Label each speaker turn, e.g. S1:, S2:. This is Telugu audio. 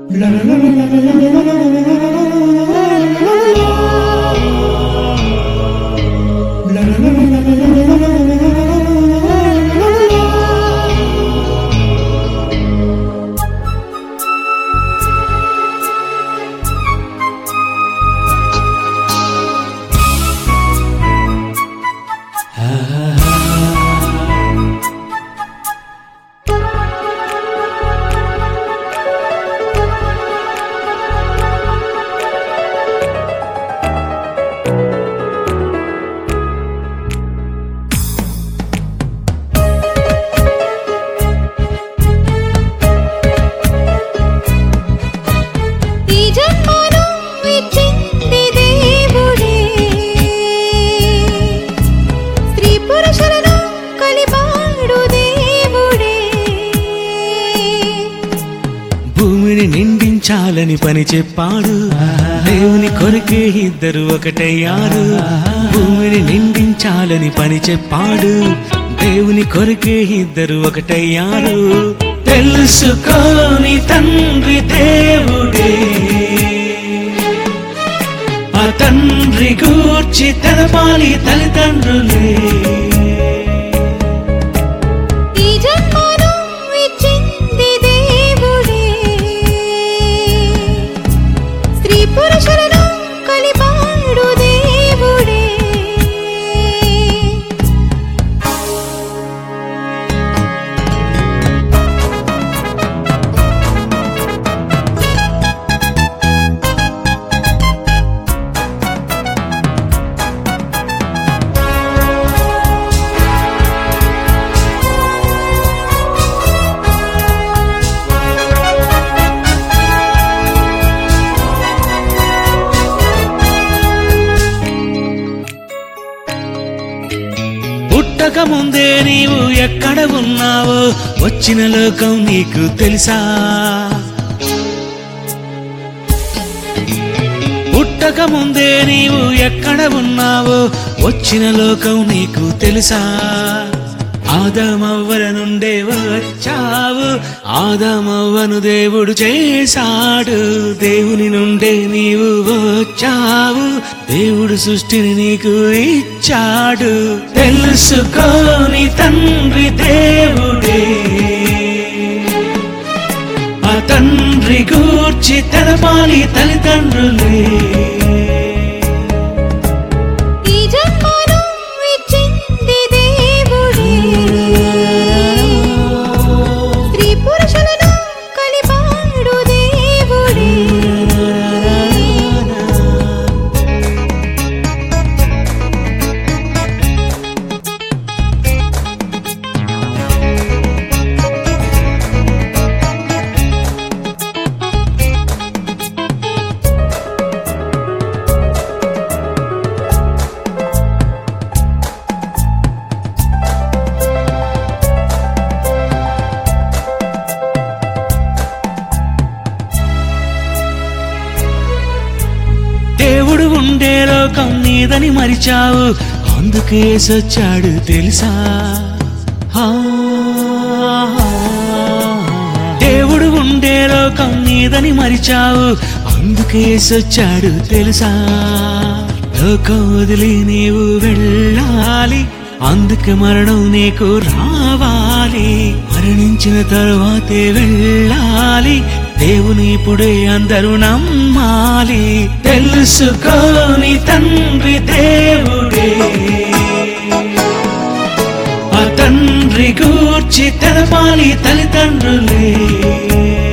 S1: ఈ జన్మను ఇచ్చింది దేవుడే స్త్రీ పురుషులను కలిపాడు దేవుడే
S2: భూమిని నిండించాలని పని చెప్పాడు దేవుని కొరకే ఇద్దరు ఒకటయ్యారు భూమిని నిండించాలని పని చెప్పాడు దేవుని కొరకే ఇద్దరు ఒకటయ్యారు తెలుసుకోని తండ్రి దేవుడే ఆ తండ్రి గూర్చి తెలపాలి తల్లిదండ్రులే
S1: ఈ జన్మను ఇచ్చింది దేవుడే స్త్రీ పురుషులను కలిపాడు దేవుడే
S2: పుట్టక ముందే నీవు ఎక్కడ ఉన్నావో వచ్చిన లోకం నీకు తెలుసా పుట్టక ముందే నీవు ఎక్కడ ఉన్నావో వచ్చిన లోకం నీకు తెలుసా ఆదమవ్వల నుండే వచ్చావు ఆదమవ్వను దేవుడు చేశాడు దేవుని నుండే నీవు వచ్చావు దేవుడు సృష్టిని నీకు ఇచ్చాడు తెలుసుకోని తండ్రి దేవుడే ఆ తండ్రి గూర్చి తెలపాలి తల్లిదండ్రులే
S1: ఈ జన్మను ఇచ్చింది దేవుడే స్త్రీ పురుషులను కలిపాడు దేవుడే
S2: దేవుడు ఉండే లోకం నీదని మరిచావు అందుకే సచ్చాడు తెలుసా ఆ, దేవుడు ఉండే లోకం నీదని మరిచావు అందుకే సచ్చాడు తెలుసా లోకం వదిలి నీవు వెళ్ళాలి అందుకే మరణం నీకు రావాలి మరణించిన తరువాతే వెళ్ళాలి దేవుని ఇప్పుడే అందరూ నమ్మాలి తెలుసుకోని తండ్రి దేవుడే ఆ తండ్రి గూర్చి తెలపాలి తల్లిదండ్రులే